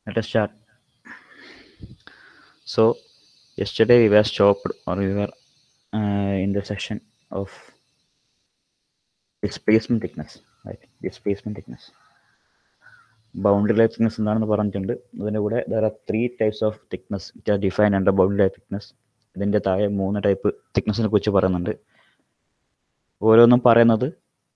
Let us start. So, yesterday we were stopped or we were uh, in the section of displacement thickness, right? Displacement thickness. Boundary line thickness എന്താണെന്ന് പറഞ്ഞിട്ടുണ്ട് അതിൻ്റെ കൂടെ there are three types of thickness it are define under boundary line thickness ഇതിൻ്റെ താഴെ മൂന്ന് type തിക്നെസ്സിനെ കുറിച്ച് പറയുന്നുണ്ട് ഓരോന്നും പറയുന്നത്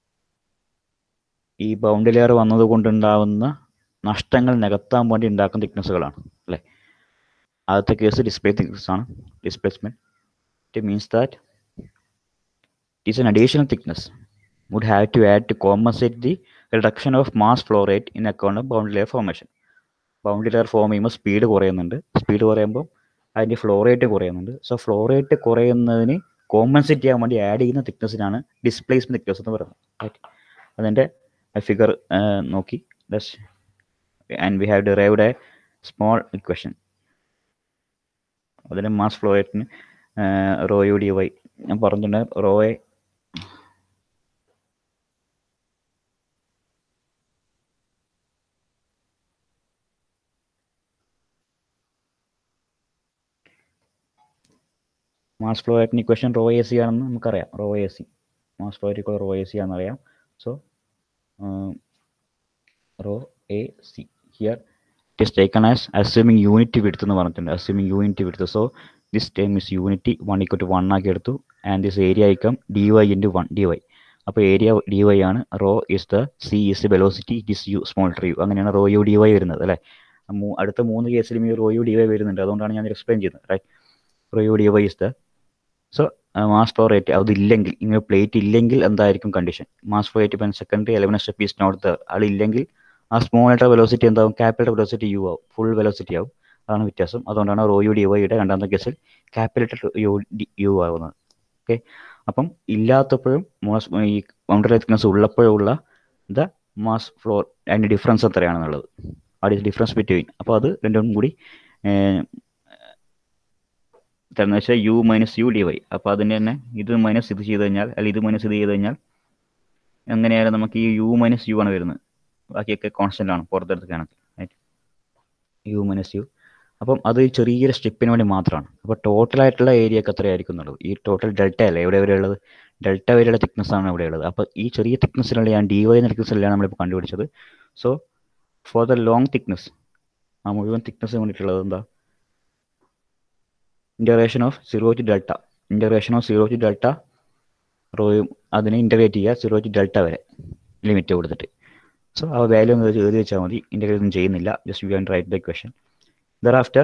ഈ ബൗണ്ടറി ലെയർ വന്നത് കൊണ്ടുണ്ടാവുന്ന നഷ്ടങ്ങൾ നികത്താൻ വേണ്ടി ഉണ്ടാക്കുന്ന തിക്നെസ്സുകളാണ് അല്ലേ ആദ്യത്തെ കേസ് ഡിസ്പ്ലേ തിക്നെസ് ആണ് displacement it means that it is an additional thickness would have to add to compensate the reduction of mass flow rate in account of boundary layer formation. Boundary layer form ചെയ്യുമ്പോൾ speed കുറയുന്നുണ്ട് speed കുറയുമ്പോൾ അതിൻ്റെ flow rate കുറയുന്നുണ്ട് so flow rate കുറയുന്നതിന് compensate ചെയ്യാൻ വേണ്ടി add ചെയ്യുന്ന തിക്നെസ്സിനാണ് displacement thickness എന്ന് പറയുന്നത് റൈറ്റ് അതിൻ്റെ ഫിഗർ നോക്കി thus and we have derived a small equation അതിൻ്റെ മാസ് ഫ്ലോ റേറ്റിന് റോ യു ഡി വൈ ഞാൻ പറഞ്ഞിട്ടുണ്ട് റോയെ മാസ് ഫ്ലോ റേറ്റിന് ഇക്വേഷൻ റോ എ സി ആണെന്ന് നമുക്കറിയാം rho A C mass flow rate rho A C ആണെന്നറിയാം so rho A C here it is taken as assuming unit width എന്ന് പറഞ്ഞിട്ടുണ്ട് assuming unit width so this time is unity one equal to one ആക്കി എടുത്തു and this area ഐക്കം d y into one d y അപ്പോൾ area d y ആണ് rho is the c is the velocity it is u small ട്രീ അങ്ങനെയാണ് rho u d y വരുന്നത് അല്ലേ അടുത്ത മൂന്ന് കേസിലും ഈ റോ യു ഡി വൈ വരുന്നുണ്ട് അതുകൊണ്ടാണ് ഞാൻ എക്സ്പ്ലെയിൻ ചെയ്യുന്നത് right rho u d y is the so mass flow rate അതില്ലെങ്കിൽ ഇങ്ങനെ പ്ലേറ്റ് ഇല്ലെങ്കിൽ എന്തായിരിക്കും കണ്ടീഷൻ മാസ് ഫ്ലോ റേറ്റ് ഇപ്പം secondary eleven step is not the ആളില്ലെങ്കിൽ ആ സ്മോൾ ആയിട്ട് വെലോസിറ്റി എന്താവും ക്യാപിറ്റൽ വെലോസിറ്റി യു ആവും ഫുൾ വെലോസിറ്റി ആവും അതാണ് വ്യത്യാസം അതുകൊണ്ടാണ് റോ യു ഡി വൈയുടെ രണ്ടാമത്തെ കേസിൽ ക്യാപിറ്റൽ യു ഡി യു ആവുന്നത് ഓക്കെ അപ്പം ഇല്ലാത്തപ്പോഴും മാസ് ഈ ബൗണ്ടറി തിക്നെസ് ഉള്ളപ്പോഴുള്ള ദ മാസ് ഫ്ലോ അതിൻ്റെ ഡിഫറൻസ് എത്രയാണെന്നുള്ളത് വാട്ട് ഈസ് ഡിഫറൻസ് ബിറ്റ്വീൻ അപ്പോൾ അത് രണ്ടും കൂടി എന്ന് വെച്ചാൽ u minus u d y അപ്പോൾ അതിൻ്റെ തന്നെ ഇത് മൈനസ് ഇത് ചെയ്ത് കഴിഞ്ഞാൽ അല്ലെങ്കിൽ ഇത് മൈനസ് ഇത് ചെയ്ത് കഴിഞ്ഞാൽ എങ്ങനെയായാലും നമുക്ക് ഈ യു മൈനസ് യു ആണ് വരുന്നത് ബാക്കിയൊക്കെ കോൺസ്റ്റൻ്റ് ആണ് പുറത്തെടുത്ത് കണക്ക് റൈറ്റ് യു മൈനസ് യു അപ്പം അത് ചെറിയൊരു സ്ട്രിപ്പിന് വേണ്ടി മാത്രമാണ് അപ്പോൾ ടോട്ടൽ ആയിട്ടുള്ള ഏരിയ ഒക്കെ എത്രയായിരിക്കും എന്നുള്ളത് ഈ ടോട്ടൽ ഡെൽറ്റ അല്ലേ എവിടെ വരെ ഉള്ളത് ഡെൽറ്റ വരെയുള്ള തിക്നെസ് ആണ് ഇവിടെ ഉള്ളത് അപ്പോൾ ഈ ചെറിയ തിക്നെസ്സിലുള്ള ഞാൻ ഡി വൈ എന്ന തിക്നെസ്സിലാണ് നമ്മളിപ്പോൾ കണ്ടുപിടിച്ചത് so for the long thickness ആ മുഴുവൻ തിക്നെസ് വേണ്ടിയിട്ടുള്ളത് എന്താ integration of zero to delta integration of zero to delta റോയും അതിനെ ഇൻ്റഗ്രേറ്റ് ചെയ്യുക സീറോ ടു ഡെൽറ്റ വരെ ലിമിറ്റ് കൊടുത്തിട്ട് സോ ആ വാല്യൂ ഒന്ന് എഴുതി വെച്ചാൽ മതി ഇൻ്റഗ്രേറ്റ് ഒന്നും ചെയ്യുന്നില്ല just you an write the question there after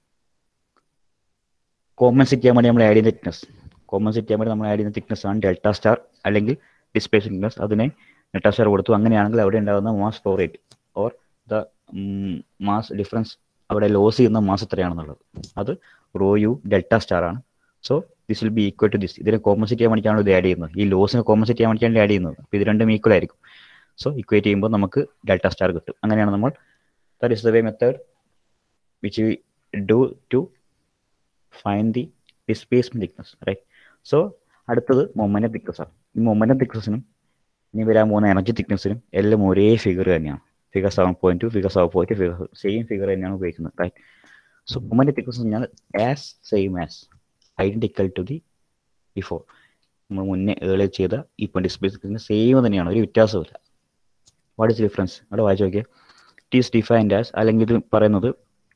compensate ചെയ്യാൻ വേണ്ടി നമ്മൾ ആഡ് ചെയ്യുന്ന തിക്നെസ് കോമ്പൻസേറ്റ് ചെയ്യാൻ വേണ്ടി നമ്മൾ ആഡ് ചെയ്യുന്ന തിക്നെസ് ആണ് ഡെൽറ്റ സ്റ്റാർ അല്ലെങ്കിൽ ഡിസ്പ്ലേസ് തിക്നെസ് അതിനെ ഡെൽറ്റ സ്റ്റാർ കൊടുത്തു അങ്ങനെയാണെങ്കിൽ അവിടെ ഉണ്ടാകുന്ന mass flow rate or the mass difference അവിടെ ലോസ് ചെയ്യുന്ന മാസ് എത്രയാണെന്നുള്ളത് അത് റോ യു ഡെൽറ്റ സ്റ്റാർ ആണ് so this will be equal to this ഇതിനെ കോമ്പൻസേറ്റ് ചെയ്യാൻ വേണ്ടിയിട്ടാണ് ഇത് ആഡ് ചെയ്യുന്നത് ഈ ലോസിനെ കോമ്പൻസേറ്റ് ചെയ്യാൻ വേണ്ടിയിട്ടാണ് ആഡ് ചെയ്യുന്നത് അപ്പോൾ ഇത് രണ്ടും ഈക്വൽ ആയിരിക്കും സോ ഇക്വേറ്റ് ചെയ്യുമ്പോൾ നമുക്ക് ഡെൽറ്റ സ്റ്റാർ കിട്ടും അങ്ങനെയാണ് നമ്മൾ that is the way method which we do to find the displacement thickness right so അടുത്തത് മൊമെന്റം തിക്നസ് ആണ് ഈ മൊമെന്റം തിക്നസിനും ഇനി വരാൻ പോകുന്ന എനർജി തിക്നസിനും എല്ലാം ഒരേ ഫിഗർ തന്നെയാണ് figure seven point two figure seven point figure same figure തന്നെയാണ് ഉപയോഗിക്കുന്നത് റൈറ്റ് സോ മൊമെന്റ് തിക്നസ് പറഞ്ഞാൽ as same as identical to the before നമ്മൾ മുന്നേ ഏളി ചെയ്ത ഇപ്പം ഡിസ്പ്ലേ തിക്നസ് സെയിം തന്നെയാണ് ഒരു വ്യത്യാസമില്ല വാട്ട് ഇസ് ഡിഫറൻസ് അവിടെ വായിച്ചു നോക്കിയാൽ ഇറ്റ് ഈസ് ഡിഫൈൻഡ് ആസ് അല്ലെങ്കിൽ ഇത് പറയുന്നത്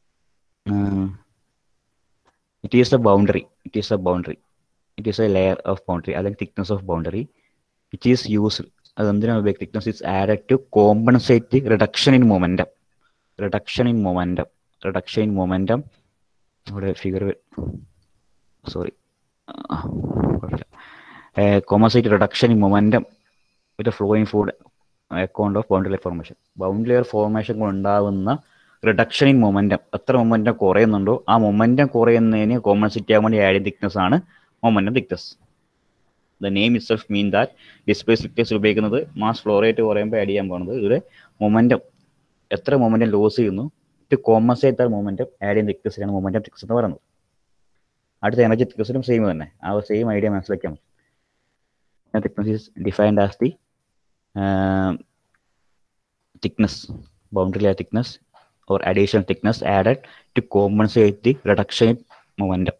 it is a boundary it is a boundary it is a layer of boundary അല്ലെങ്കിൽ thickness of boundary it is used അത് എന്തിനാണ് ഉപയോഗിക്കുക thickness is added to compensate reduction in momentum reduction in momentum reduction in momentum ഇവിടെ figure sorry compensate reduction in momentum with flowing food account of boundary layer formation boundary layer formation കൊണ്ടുണ്ടാകുന്ന reduction in momentum എത്ര momentum കുറയുന്നുണ്ടോ ആ momentum കുറയുന്നതിന് compensate ചെയ്യാൻ വേണ്ടി add thickness ആണ് momentum thickness the name itself mean that displace thickness ഉപയോഗിക്കുന്നത് mass flow rate കുറയുമ്പോൾ add ചെയ്യാൻ പോകുന്നത് ഇവിടെ മൊമെൻറ്റം എത്ര മൊമെൻറ്റം ലോസ് ചെയ്യുന്നു to compensate the momentum add ചെയ്യുന്ന തിക്നസിനാണ് മൊമെൻറ്റം തിക്നസ് എന്ന് പറയുന്നത് അടുത്ത എനർജി തിക്നസിനും സെയിം തന്നെ ആ സെയിം ഐഡിയ മനസ്സിലാക്കിയാൽ മതി thickness is defined as the thickness boundary layer thickness or additional thickness added to compensate the reduction in momentum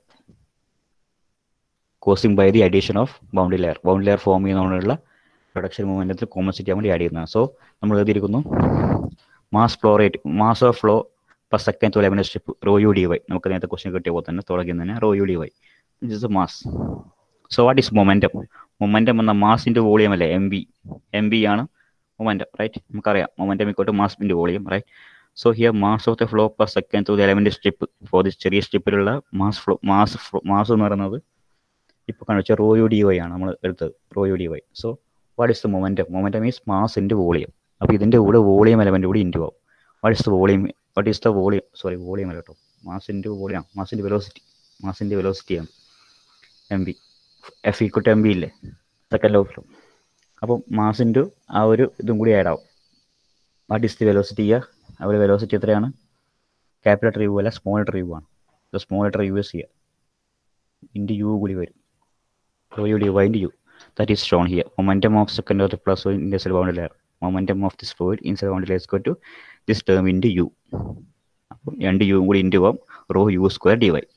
causing by the addition of boundary layer. boundary layer form ചെയ്യുന്നതുകൊണ്ടുള്ള reduction മൊമെൻറ്റത്തിൽ compensate ചെയ്യാൻ വേണ്ടി add ചെയ്യുന്നതാണ് so നമ്മൾ എഴുതിയിരിക്കുന്നു mass flow rate mass of flow per second to eleven step rho u d y നമുക്ക് നേരത്തെ question കിട്ടിയ പോലെ തന്നെ തുടങ്ങുന്നതിന് rho u d y is mass so what is momentum momentum എന്ന മാസിൻ്റെ വോളിയം അല്ലേ എം ബി എം ബി ആണ് മൊമെൻറ്റം റൈറ്റ് നമുക്കറിയാം മൊമെൻറ്റം ഇക്കോട്ട് mass into volume right so here mass of the flow per second to the എലവൻ്റെ step for the ചെറിയ സ്റ്റെപ്പിലുള്ള mass flow mass flow mass എന്ന് പറയുന്നത് ഇപ്പോൾ കാണിച്ച റോ യു ഡി വൈ ആണ് നമ്മൾ എടുത്തത് rho u d y so what is the momentum momentum means mass into volume അപ്പോൾ ഇതിൻ്റെ കൂടെ വോളിയം എലമെൻ്റ് കൂടി ഇൻറ്റു ആവും what is the volume what is the volume sorry volume അല്ല കേട്ടോ മാസ് ഇൻറ്റു വോളിയം മാസിൻ്റെ വെലോസിറ്റി മാസിൻ്റെ വെലോസിറ്റിയാണ് m b f equate m b ഇല്ലേ സെക്കൻഡ് ഓഫ് ഫ്ലോ അപ്പം മാസ് ഇൻറ്റു ആ ഒരു ഇതും കൂടി ആഡ് ആവും വാട്ട് ഈസ് ദി വെലോസിറ്റി ചെയ്യുക അവിടെ വെലോസിറ്റി എത്രയാണ് ക്യാപിറ്റൽ റിവ്യൂ അല്ല സ്മോൾ റിവ്യൂ ആണ് സ്മോൾ റിവ്യൂ ചെയ്യുക ഇൻറ്റു യു കൂടി വരും rho u d y into u that is shown here momentum of second of the plus in the cell boundary layer momentum of this fluid in cell boundary layer to this term into u അപ്പം രണ്ട് യുവും കൂടി into ആവും rho u square d y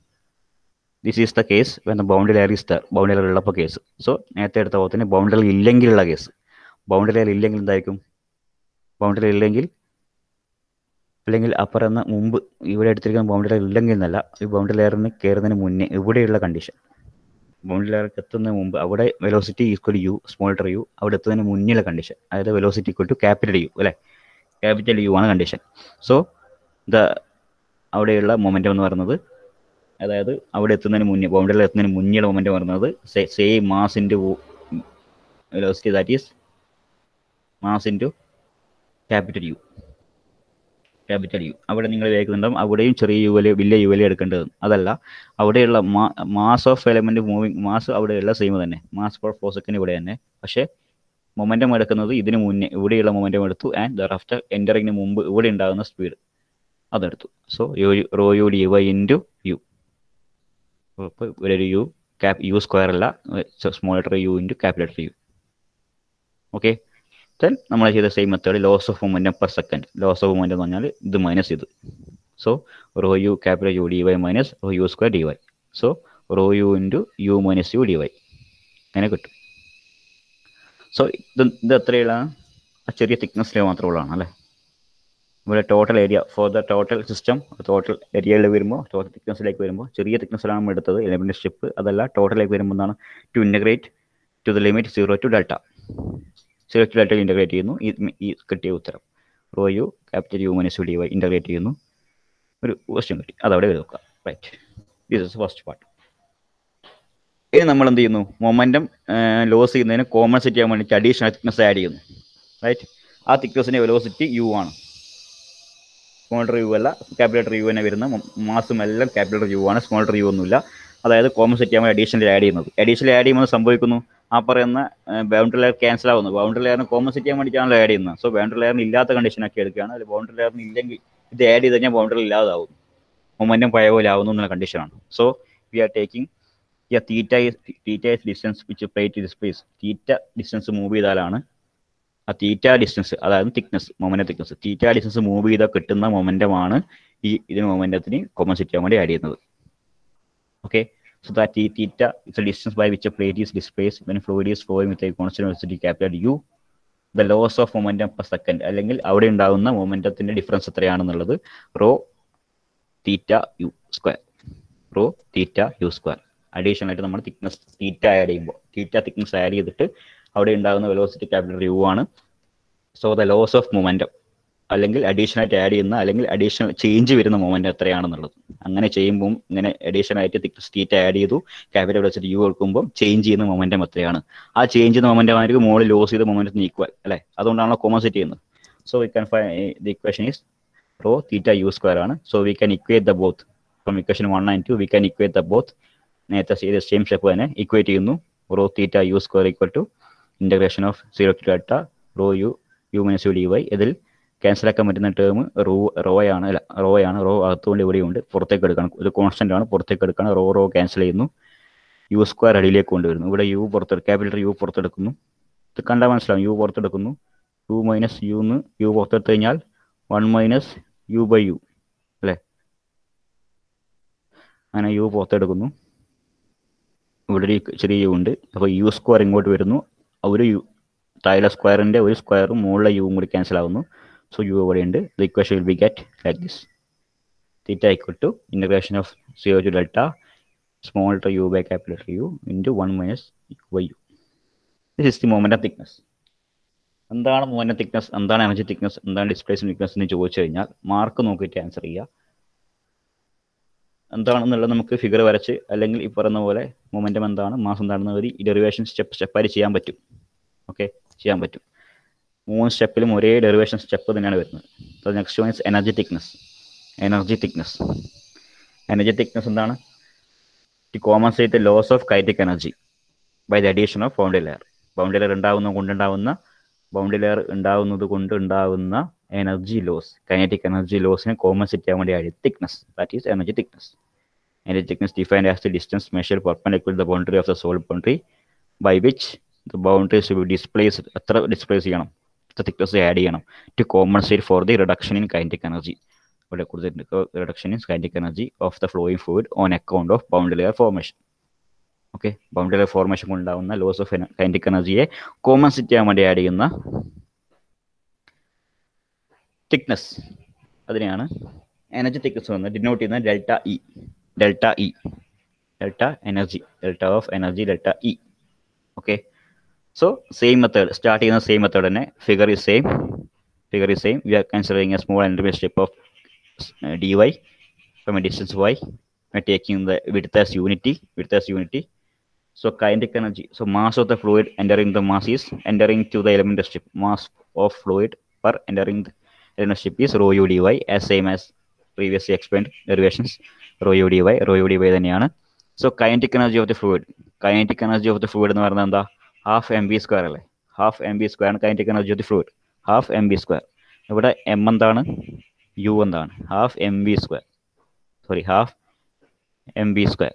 this is the case when the boundary layer is the boundary layer ഉള്ളപ്പോൾ case so നേരത്തെ എടുത്ത പോലെ തന്നെ ബൗണ്ടറി ലെയർ ഇല്ലെങ്കിലുള്ള കേസ് ബൗണ്ടറി ലെയർ ഇല്ലെങ്കിൽ എന്തായിരിക്കും ബൗണ്ടറി ലെയർ ഇല്ലെങ്കിൽ അല്ലെങ്കിൽ അപ്പുറന്ന് മുമ്പ് ഇവിടെ എടുത്തിരിക്കുന്ന ബൗണ്ടറി ലെയർ ഇല്ലെങ്കിൽ എന്നല്ല ഈ ബൗണ്ടറി ലെയറിന് കയറുന്നതിന് മുന്നേ ഇവിടെയുള്ള കണ്ടീഷൻ ബൗണ്ടറി ലെയർക്ക് എത്തുന്നതിന് മുമ്പ് അവിടെ velocity equal u small letter u അവിടെ എത്തുന്നതിന് മുന്നിലുള്ള കണ്ടീഷൻ അതായത് velocity equal to capital U അല്ലേ ക്യാപിറ്റൽ യു ആണ് കണ്ടീഷൻ സോ ദ അവിടെയുള്ള മൊമെൻറ്റം എന്ന് പറയുന്നത് അതായത് അവിടെ എത്തുന്നതിന് മുന്നേ ബൗണ്ടറിയിൽ എത്തുന്നതിന് മുന്നേയുള്ള മൊമെൻറ്റം പറയുന്നത് same mass into velocity that is mass into capital U capital U അവിടെ നിങ്ങൾ വിചാരിക്കുന്നുണ്ടാവും അവിടെയും ചെറിയ യു വലിയ വലിയ യു വലിയ എടുക്കേണ്ടത് അതല്ല അവിടെയുള്ള mass of element moving mass അവിടെയുള്ള സെയിം തന്നെ മാസ് ഫോർ ഫോർ സെക്കൻഡ് ഇവിടെ തന്നെ പക്ഷേ മൊമെൻറ്റം എടുക്കുന്നത് ഇതിന് മുന്നേ ഇവിടെയുള്ള മൊമെൻറ്റം എടുത്തു ആൻഡ് ദർ ആഫ്റ്റർ എൻ്ററിങ്ങിന് മുമ്പ് ഇവിടെ ഉണ്ടാകുന്ന സ്പീഡ് അതെടുത്തു so u rho u d y into u ഇപ്പോൾ ഇവിടെ ഒരു യു ക്യാപ് യു സ്ക്വയർ അല്ല small letter U into capital U okay then നമ്മൾ ചെയ്ത same method loss of momentum per second loss of momentum എന്ന് പറഞ്ഞാൽ ഇത് മൈനസ് ഇത് so rho u capital U d y minus rho u square d y so rho u into u minus u d y അങ്ങനെ കിട്ടും so ഇത് ഇത് എത്രയുള്ള ആ ചെറിയ തിക്നെസ്സിൽ മാത്രമുള്ളതാണ് അല്ലേ ഇവിടെ total area for the total system total ഏരിയയിൽ വരുമ്പോൾ ടോട്ടൽ തിക്നെസ്സിലേക്ക് വരുമ്പോൾ ചെറിയ തിക്നെസ്സിലാണ് നമ്മൾ എടുത്തത് എലമെൻ്റ് ഷിപ്പ് അതല്ല ടോട്ടലിലേക്ക് വരുമ്പോൾ എന്താണ് to integrate to the limit zero to delta zero to delta integrate ചെയ്യുന്നു ഈ ഈ കിട്ടിയ ഉത്തരം rho u capital U minus u d y integrate ചെയ്യുന്നു ഒരു ക്വസ്റ്റ്യൻ കിട്ടി അതവിടെ വെക്കുക right this is first part ഇനി നമ്മൾ എന്ത് ചെയ്യുന്നു മൊമെൻറ്റം ലോസ് ചെയ്യുന്നതിന് കോമ്പൻസേറ്റ് ചെയ്യാൻ വേണ്ടിയിട്ട് അഡീഷണൽ തിക്നെസ് ആഡ് ചെയ്യുന്നു റൈറ്റ് ആ തിക്നെസ്സിൻ്റെ വെലോസിറ്റി യു ആണ് സ്മോൾ റിവ്യൂ അല്ല ക്യാപിറ്റൽ റിവ്യൂ തന്നെ വരുന്ന മാസും എല്ലാം ക്യാപിറ്റൽ റിവ്യൂ ആണ് സ്മോൾ റിവ്യൂ ഒന്നുമില്ല അതായത് കോമ്പൻസേറ്റ് ചെയ്യാൻ വേണ്ടി അഡീഷണൽ ആഡ് ചെയ്യുന്നത് അഡീഷണൽ ആഡ് ചെയ്യുമ്പോൾ സംഭവിക്കുന്നു ആ പറയുന്ന ബൗണ്ടറി ലെയർ ക്യാൻസൽ ആവുന്നു ബൗണ്ടറി ലെയറിന് കോമ്പൻസേറ്റ് ചെയ്യാൻ വേണ്ടിയിട്ടാണല്ലോ ആഡ് ചെയ്യുന്നത് സോ ബൗണ്ടറി ലെയറിന് ഇല്ലാത്ത കണ്ടീഷനൊക്കെ എടുക്കുകയാണ് അതിൽ ബൗണ്ടറി ലെയറിന് ഇല്ലെങ്കിൽ ഇത് ആഡ് ചെയ്ത് കഴിഞ്ഞാൽ ബൗണ്ടറി ഇല്ലാതാവും മൊമെൻറ്റം പഴയ പോലെ ആവുന്നു എന്നുള്ള കണ്ടീഷനാണ് so we are taking the theta theta is distance which plate this place theta distance move ചെയ്താലാണ് ആ തീറ്റ ഡിസ്റ്റൻസ് അതായത് thickness momentum thickness theta distance move ചെയ്താൽ കിട്ടുന്ന മൊമെൻറ്റമാണ് ഈ ഇതിന് മൊമെൻറ്റത്തിന് കോമ്പൻസേറ്റ് ചെയ്യാൻ വേണ്ടി ആഡ് ചെയ്യുന്നത് okay so that t theta is the distance by which a plate is displaced when fluid is flowing with a constant velocity capital U the loss of momentum per second അല്ലെങ്കിൽ അവിടെ ഉണ്ടാകുന്ന മൊമെന്റത്തിന്റെ difference എത്രയാണെന്നുള്ളത് rho theta u square rho theta u square additional ആയിട്ട് നമ്മൾ thickness theta add ചെയ്യുമ്പോൾ തീറ്റ thickness add ചെയ്തിട്ട് അവിടെ ഉണ്ടാകുന്ന വെലോസിറ്റി ക്യാപിറ്റൽ യു ആണ് so the loss of momentum അല്ലെങ്കിൽ അഡീഷണൽ ആയിട്ട് ആഡ് ചെയ്യുന്ന അല്ലെങ്കിൽ അഡീഷണൽ ചേഞ്ച് വരുന്ന മൊമെന്റ് എത്രയാണെന്നുള്ളത് അങ്ങനെ ചെയ്യുമ്പോൾ ഇങ്ങനെ അഡീഷണൽ ആയിട്ട് തിക്നെസ് തീറ്റ ആഡ് ചെയ്തു ക്യാപിറ്റൽ വെച്ചിട്ട് യു എടുക്കുമ്പോൾ ചേഞ്ച് ചെയ്യുന്ന മൊമെന്റം എത്രയാണ് ആ ചേഞ്ച് ചെയ്യുന്ന മൊമെന്റം ആയിരിക്കും മോളിൽ ലോസ് ചെയ്ത മൊമെന്റത്തിന് ഈക്വൽ അല്ലേ അതുകൊണ്ടാണല്ലോ കോമൺസെറ്റ് ചെയ്യുന്നത് so we can the equation is rho theta u square ആണ് so we can equate the both from equation one and two we can equate the both നേരത്തെ ചെയ്ത സെയിം സ്റ്റെപ്പ് തന്നെ equate ചെയ്യുന്നു rho theta u square equal to integration of zero to data rho u u minus u d y ഇതിൽ cancel ആക്കാൻ പറ്റുന്ന term raw റോയാണ് അല്ല റോയാണ് raw അകത്തുകൊണ്ട് ഇവിടെയുണ്ട് പുറത്തേക്ക് എടുക്കണം ഇത് കോൺസ്റ്റന്റ് ആണ് പുറത്തേക്ക് എടുക്കണം റോ റോ ക്യാൻസൽ ചെയ്യുന്നു യു സ്ക്വയർ അടിയിലേക്ക് കൊണ്ടുവരുന്നു ഇവിടെ യു പുറത്തെടു ക്യാപിറ്റൽ യു പുറത്തെടുക്കുന്നു ഇത് കണ്ടാൽ മനസ്സിലാവും യു പുറത്തെടുക്കുന്നു യു മൈനസ് യു എന്ന് യു പുറത്തെടുത്ത് കഴിഞ്ഞാൽ one minus u by u അല്ലേ അങ്ങനെ യു പുറത്തെടുക്കുന്നു ഇവിടെ ഒരു ചെറിയ യു ഉണ്ട് അപ്പോൾ യു സ്ക്വയർ ഇങ്ങോട്ട് വരുന്നു ഒരു യു താഴെ സ്ക്വയറിൻ്റെ ഒരു സ്ക്വയറും മുകളിലെ യുവും കൂടി ക്യാൻസൽ ആവുന്നു സോ യു ഇവിടെ ഉണ്ട് the equation will be get like this theta equal to integration of zero to delta small letter u by capital letter U into one minus by u this is the moment thickness എന്താണ് മോന thickness എന്താണ് energy thickness എന്താണ് displacement thickness എന്ന് ചോദിച്ചു കഴിഞ്ഞാൽ mark നോക്കിയിട്ട് answer ചെയ്യുക എന്താണെന്നുള്ളത് നമുക്ക് ഫിഗർ വരച്ച് അല്ലെങ്കിൽ ഈ പറയുന്ന പോലെ മൊമെൻറ്റം എന്താണ് മാസം എന്താണെന്ന് മതി ഈ ഡെറിവേഷൻ സ്റ്റെപ്പ് സ്റ്റെപ്പായി ചെയ്യാൻ പറ്റും ഓക്കെ ചെയ്യാൻ പറ്റും മൂന്ന് സ്റ്റെപ്പിലും ഒരേ ഡെറിവേഷൻ സ്റ്റെപ്പ് തന്നെയാണ് വരുന്നത് next one is energy thickness energy thickness energy thickness എന്താണ് to compensate loss of kinetic energy by the addition of boundary layer boundary layer ഉണ്ടാകുന്ന കൊണ്ടുണ്ടാവുന്ന ബൗണ്ടറി ലെയർ ഉണ്ടാവുന്നത് കൊണ്ട് ഉണ്ടാവുന്ന എനർജി ലോസ് കൈനറ്റിക് എനർജി ലോസിനെ compensate ചെയ്യാൻ വേണ്ടി ആയി thickness that is energy thickness energy thickness defined as the distance measure perpendicular the boundary of the sole boundary by which the boundary should be displace എത്ര displace ചെയ്യണം എത്ര thickness add ചെയ്യണം to compensate for the reduction in kinetic energy ഇവിടെ കൊടുത്തിട്ടുണ്ട് reduction in kinetic energy of the flowing fluid on account of boundary layer formation okay boundary layer formation കൊണ്ടുണ്ടാവുന്ന loss of kinetic എനർജിയെ compensate ചെയ്യാൻ വേണ്ടി add ചെയ്യുന്ന thickness അതിനെയാണ് energy thickness എന്ന് denote ചെയ്യുന്ന delta E delta E delta energy delta of energy delta E okay so same method start ചെയ്യുന്ന same method തന്നെ figure is same figure is same we are considering a small entry step of d y from a distance y taking the width as unity width as unity so kinetic energy so mass of the fluid entering the mass is entering to the element strip mass of fluid per entering the element strip is rho u dy as same as previously explained derivations rho u dy rho u dy തന്നെയാണ് so kinetic energy of the fluid kinetic energy of the fluid എന്ന് പറയുന്നത് എന്താ half m b square അല്ലേ half m b square ആണ് kinetic energy of the fluid half m b square ഇവിടെ m എന്താണ് u എന്താണ് half m b square sorry half m b square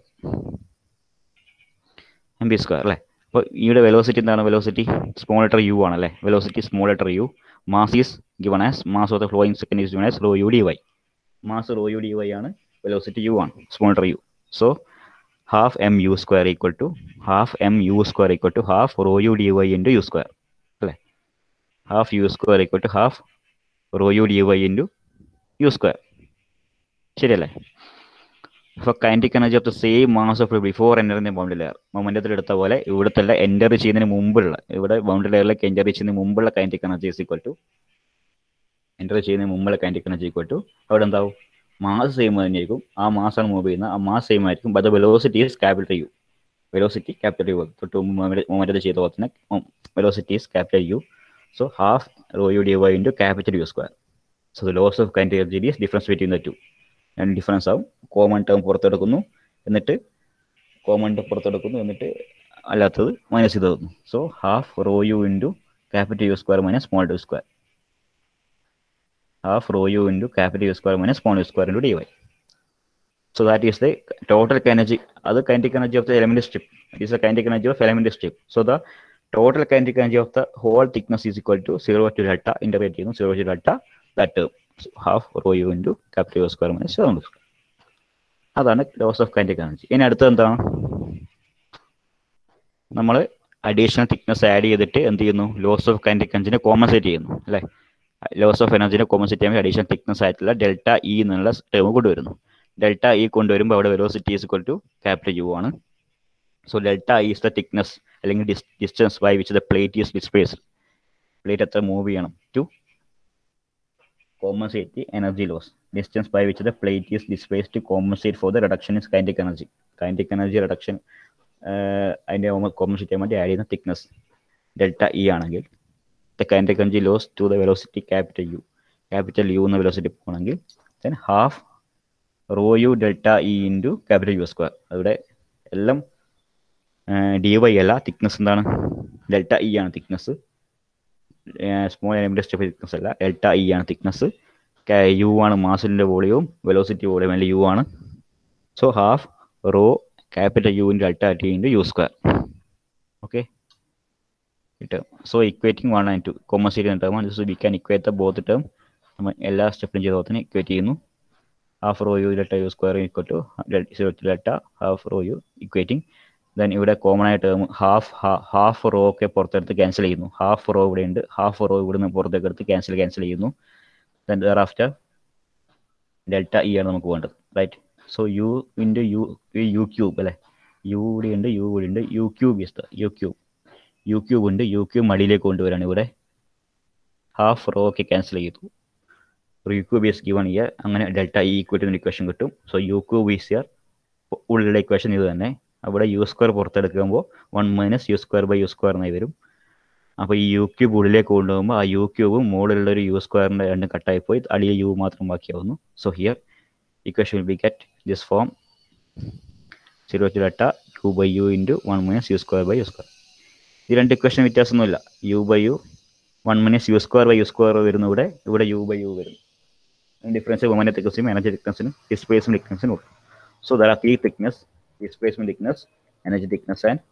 m b square അല്ലേ അപ്പോൾ ഈയുടെ velocity എന്താണ് velocity small letter u ആണ് അല്ലേ velocity small letter u mass is given as mass of the flowing second is given as rho u d y mass rho u d y ആണ് velocity u ആണ് small letter u so half m u square equal to half m u square equal to half rho u d y into u square അല്ലേ half u square equal to half rho u d y into u square ശരിയല്ലേ അപ്പോൾ kinetic energy of the same mass of before എൻ്ററിൻ്റെ boundary layer മൊമെൻറ്റത്തിൽ എടുത്ത പോലെ ഇവിടുത്തെ enter ചെയ്യുന്നതിന് മുമ്പുള്ള ഇവിടെ ബൗണ്ടറി ലെയറിലേക്ക് എൻ്റർ ചെയ്യുന്നതിന് മുമ്പുള്ള kinetic energy is equal to enter ചെയ്യുന്നതിന് മുമ്പുള്ള കൈനറ്റിക് എനർജി ഈക്വൽ ടു അവിടെ എന്താവും മാസ് സെയിം തന്നെയായിരിക്കും ആ മാസാണ് മൂവ് ചെയ്യുന്നത് ആ മാസ് സെയിം ആയിരിക്കും but velocity is capital U velocity capital U തൊട്ട് മൊമെൻറ്റത്തിൽ ചെയ്ത പോലെ തന്നെ velocity is capital U so half rho u d y into capital U square so the loss of kinetic energy is difference between the two രണ്ട് difference ആവും common term പുറത്തെടുക്കുന്നു എന്നിട്ട് common term പുറത്തെടുക്കുന്നു എന്നിട്ട് അല്ലാത്തത് മൈനസ് ചെയ്ത് തന്നു so half rho u into capital U square minus small two square half rho u into capital U square minus small u square into d y so that is the total energy അത് kinetic energy of the element strip it is the kinetic energy of element strip so the total kinetic energy of the whole thickness is equal to zero to delta integrate ചെയ്യുന്നു zero to delta that term half rho u into capital U square minus seven square അതാണ് loss of kinetic energy ഇനി അടുത്തത് എന്താണ് നമ്മൾ additional thickness add ചെയ്തിട്ട് എന്ത് ചെയ്യുന്നു loss of kinetic എനർജിനെ കോമ്പൻസേറ്റ് ചെയ്യുന്നു അല്ലേ ലോസ് ഓഫ് എനർജിനെ കോമ്പൻസേറ്റ് ചെയ്യാൻ വേണ്ടി അഡീഷണൽ തിക്നെസ് ആയിട്ടുള്ള ഡെൽറ്റ ഇ എന്നുള്ള ടേം കൊണ്ടുവരുന്നു ഡെൽറ്റ ഇ കൊണ്ടുവരുമ്പോൾ അവിടെ velocity is equal to capital U ആണ് so delta is the thickness അല്ലെങ്കിൽ distance by which the plate is displaced plate എത്ര മൂവ് ചെയ്യണം to compensate the energy loss. Distance by which the plate is displaced to compensate for the reduction in kinetic energy. Kinetic energy reduction അതിൻ്റെ compensate ചെയ്യാൻ വേണ്ടി add ചെയ്യുന്ന thickness delta E ആണെങ്കിൽ the kinetic energy loss to the velocity capital U capital U എന്ന velocity പോകണമെങ്കിൽ then half rho u delta E into capital U square അവിടെ എല്ലാം d y അല്ല തിക്നെസ് എന്താണ് ഡെൽറ്റ ഇ ആണ് thickness small element step thickness അല്ല delta E ആണ് thickness u ആണ് മാസിന്റെ വോളിയവും വെലോസിറ്റി വോളിയം അല്ലെങ്കിൽ യു ആണ് so half rho capital U in delta t into u square okay കിട്ടും so equating one and two commerce term so we can equate the both term നമ്മൾ എല്ലാ സ്റ്റെപ്പിലും ചെയ്ത പോലെ തന്നെ ഇക്വേറ്റ് ചെയ്യുന്നു half rho u delta u square equal to zero to delta half rho u equating then ഇവിടെ common ആയിട്ട് half half raw ഒക്കെ പുറത്തെടുത്ത് ക്യാൻസൽ ചെയ്യുന്നു ഹാഫ് റോ ഇവിടെ ഉണ്ട് ഹാഫ് റോ ഇവിടുന്ന് പുറത്തേക്ക് എടുത്ത് ക്യാൻസൽ ക്യാൻസൽ ചെയ്യുന്നു ദെൻ ആഫ്റ്റർ ഡെൽറ്റ ഇ ആണ് നമുക്ക് വേണ്ടത് right so u into u u cube അല്ലേ യു ഇവിടെ ഉണ്ട് യു ഇവിടെ ഉണ്ട് u cube is the u cube u cube ഉണ്ട് യു ക്യൂബ് മടിയിലേക്ക് കൊണ്ടുവരാണ് ഇവിടെ ഹാഫ് റോ ഒക്കെ ക്യാൻസൽ ചെയ്തു u cube is given here അങ്ങനെ ഡെൽറ്റ ഇ ഈക്വൽ ഇക്വേഷൻ കിട്ടും so u cube is here ഉള്ളിലെ ഇക്വേഷൻ ഇത് തന്നെ അവിടെ u square പുറത്തെടുക്കുമ്പോൾ one minus u square by u square എന്നായി വരും അപ്പോൾ ഈ യു ക്യൂബ് ഉള്ളിലേക്ക് കൊണ്ടുപോകുമ്പോൾ ആ യു ക്യൂബും മുകളിലുള്ള ഒരു യു സ്ക്വയറിൻ്റെ രണ്ടും കട്ടായി പോയി അടിയ യു മാത്രം ബാക്കിയാവുന്നു so here equation will be get this form zero to ഡെട്ട u by u into one minus u square by u square ഈ രണ്ട് ഇക്വേഷൻ വ്യത്യാസമൊന്നുമില്ല u by u one minus u square by u square വരുന്നു ഇവിടെ ഇവിടെ u by u വരും difference moment തിക്നസിനും energy തിക്നസിനും ഡിസ്പ്ലേസ്മെന്റ് തിക്നസിനും ഉള്ളൂ so there are three thickness displacement thickness energy thickness and